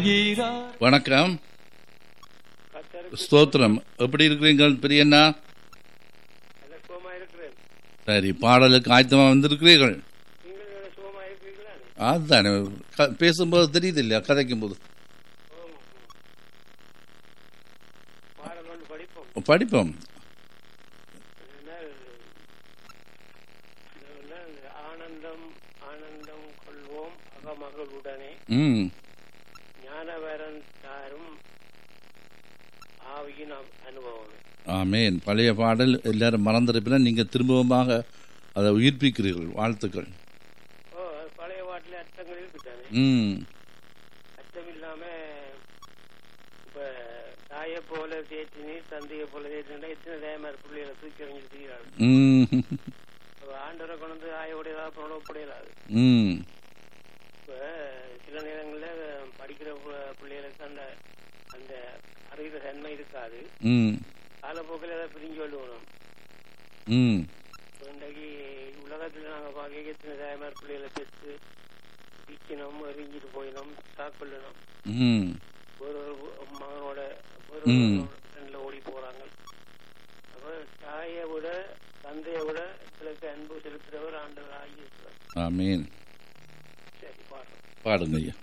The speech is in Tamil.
என்கிறார் வணக்கம் ஸ்தோத்திரம் எப்படி இருக்கிறீங்க பெரியண்ணா சுகமா இருக்கிறேன் சரி பாடலுக்கு ஆயத்தமா வந்திருக்கிறீர்கள் நீங்கள் சுகமா இருக்கிறீங்களா அதுதானே க- பேசும்போது தெரியுது இல்லையா கதைக்கும் போது பாடம் கொண்டு படிப்போம் படிப்போம் அதனால் அதனால் ஆனந்தம் ஆனந்தம் கொள்வோம் அகமகளுடனே ம் ஞானவரன் தாரும் ஆவியின் அ- அனுபவம் ஆமேன் பழைய பாடல் எல்லாரும் மறந்திருப்பினா நீங்கள் திரும்பவுமாக அதை உயிர்ப்பிக்கிறீர்கள் வாழ்த்துக்கள் ஓ அது பழைய பாட்டில் அர்த்தங்கள் இருக்குதானே ம் அர்த்தம் இல்லாம இப்ப தாயை போல தேற்றினீர் தந்தையை போல தேற்றினா எத்தனை தேமார் பிள்ளைகளை தூக்கி எறிஞ்சு தீராள் ம் ஆண்டவரை கொண்டு வந்து ஆயோடையதா புறப்படையலாது ம் இப்ப சில நேரங்கள்ல படிக்கிற பு- பிள்ளைகளுக்கு அந்த அந்த அறிகிற தன்மை இருக்காது ம் காலப்போக்கில் ஏதாவது பிரிஞ்சு கொள்ளுவோம் ம் இன்றைக்கு உலகத்துல நாங்க பார்க்க எத்தனை தாய்மார் பிள்ளைகளை பெற்று விற்கணும் எரிஞ்சிட்டு போயினோம் தாக்கொள்ளணும் ம் ஒரு ஒரு மகனோட ஒரு ம். ஃப்ரெண்ட்ல ஓடி போறாங்க அப்ப தாயை விட தந்தையை விட எங்களுக்கு அன்பு செலுத்துறவர் ஆண்டவர் ஆகியிருக்கிறார் ஆமேன் சரி பாடுறோம் பாடுங்க ஐயா